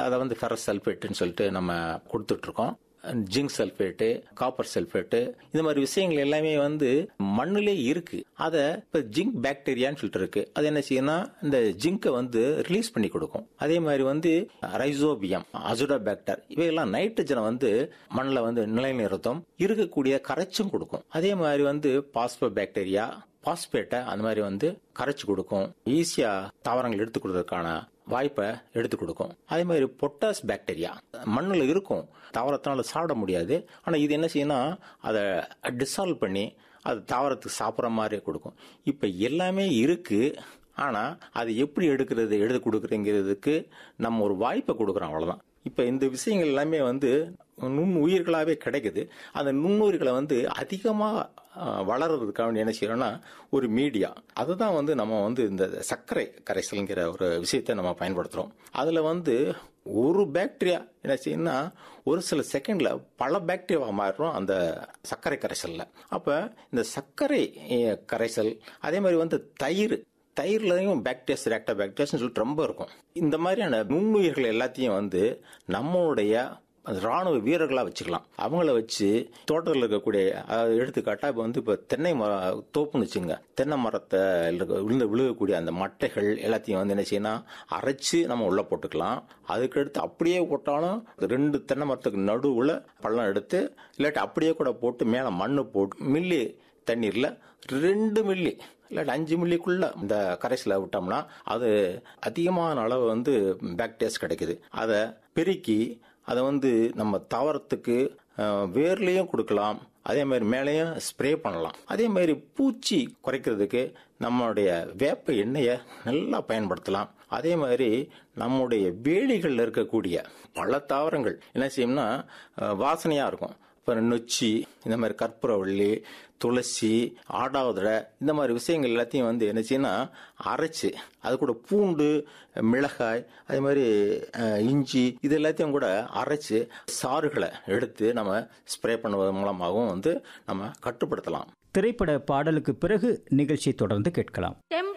அதை வந்து ஃபெரஸ் சல்ஃபேட்டுன்னு சொல்லிட்டு நம்ம கொடுத்துட்டு இருக்கோம் ஜிங்க் சல்ஃபேட்டு காப்பர் சல்ஃபேட்டு இந்த மாதிரி விஷயங்கள் எல்லாமே வந்து மண்ணிலே இருக்கு அதை இப்போ ஜிங்க் பாக்டீரியான்னு சொல்லிட்டு இருக்கு அது என்ன செய்யும்னா இந்த ஜிங்கை வந்து ரிலீஸ் பண்ணி கொடுக்கும் அதே மாதிரி வந்து ரைசோபியம் அசுடோபாக்டர் இவையெல்லாம் நைட்ரஜனை வந்து மண்ணில் வந்து நிலைநிறுத்தும் இருக்கக்கூடிய கரைச்சும் கொடுக்கும் அதே மாதிரி வந்து பாஸ்போ பாக்டீரியா பாஸ்பேட்டை அந்த மாதிரி வந்து கரைச்சு கொடுக்கும் ஈஸியா தாவரங்கள் எடுத்து கொடுக்கறதுக்கான வாய்ப்பை எடுத்து கொடுக்கும் அதே மாதிரி பொட்டாஸ் பாக்டீரியா மண்ணில் இருக்கும் தாவரத்தினால சாப்பிட முடியாது ஆனால் இது என்ன செய்யணும்னா அதை டிசால்வ் பண்ணி அது தாவரத்துக்கு சாப்பிட்ற மாதிரி கொடுக்கும் இப்போ எல்லாமே இருக்கு ஆனால் அது எப்படி எடுக்கிறது எடுத்து கொடுக்குறங்கிறதுக்கு நம்ம ஒரு வாய்ப்பை கொடுக்குறோம் அவ்வளோதான் இப்போ இந்த விஷயங்கள் எல்லாமே வந்து நுண் உயிர்களாகவே கிடைக்குது அந்த நுண்ணுயிர்களை வந்து அதிகமாக வளர்றதுக்காக வேண்டி என்ன செய்யறோம்னா ஒரு மீடியா அதுதான் வந்து நம்ம வந்து இந்த சர்க்கரை கரைசல்ங்கிற ஒரு விஷயத்தை நம்ம பயன்படுத்துகிறோம் அதில் வந்து ஒரு பாக்டீரியா என்ன செய்யணும்னா ஒரு சில செகண்ட்ல பல பாக்டீரியாவாக மாறும் அந்த சர்க்கரை கரைசல்ல அப்போ இந்த சர்க்கரை அஹ், கரைசல் அதே மாதிரி வந்து தயிர் தயிர்லையும் பாக்டீரியாஸ் ரெக்டா பாக்டீரியாஸ்னு சொல்லிட்டு ரொம்ப இருக்கும் இந்த மாதிரியான நுண்ணுயிர்கள் எல்லாத்தையும் வந்து நம்மளுடைய ராணுவ வீரர்களாக வச்சுக்கலாம் அவங்கள வச்சு தோட்டத்தில் இருக்கக்கூடிய அதாவது எடுத்துக்காட்டா இப்போ வந்து இப்போ தென்னை மர தோப்புன்னு வச்சுங்க தென்னை மரத்தை இருக்க- விழுந்து விழுகக்கூடிய அந்த மட்டைகள் எல்லாத்தையும் வந்து என்ன செய்யணும் அரைச்சு நம்ம உள்ள போட்டுக்கலாம் அதுக்கடுத்து அப்படியே போட்டாலும் ரெண்டு தென்னை மரத்துக்கு நடுவில் பள்ளம் எடுத்து இல்லாட்டி அப்படியே கூட போட்டு மேலே மண்ணு போட்டு மில்லி தண்ணீர்ல ரெண்டு மில்லி இல்லாட்டி அஞ்சு மில்லிக்குள்ள இந்த கரைசலை விட்டோம்னா அது அதிகமான அளவு வந்து பாக்டீரியாஸ் கிடைக்குது அதை பெருக்கி அதை வந்து நம்ம தாவரத்துக்கு அஹ், வேர்லயும் கொடுக்கலாம் அதே மாதிரி மேலேயும் ஸ்ப்ரே பண்ணலாம் அதே மாதிரி பூச்சி குறைக்கிறதுக்கு நம்மளுடைய வேப்ப எண்ணெயை நல்லா பயன்படுத்தலாம் அதே மாதிரி நம்முடைய வேலிகளில் இருக்கக்கூடிய பல தாவரங்கள் என்ன செய்யும்னா அஹ், வாசனையா இருக்கும் இப்போ நொச்சி இந்த மாதிரி கற்பூரவள்ளி துளசி ஆடாவதரை இந்த மாதிரி விஷயங்கள் எல்லாத்தையும் வந்து என்ன செய்யணும்னா அரைச்சு அது கூட பூண்டு மிளகாய் அதே மாதிரி அஹ், இஞ்சி இது எல்லாத்தையும் கூட அரைச்சு சாறுகளை எடுத்து நம்ம ஸ்ப்ரே பண்ணுவதன் மூலமாகவும் வந்து நம்ம கட்டுப்படுத்தலாம் திரைப்பட பாடலுக்கு பிறகு நிகழ்ச்சி தொடர்ந்து கேட்கலாம் தெம்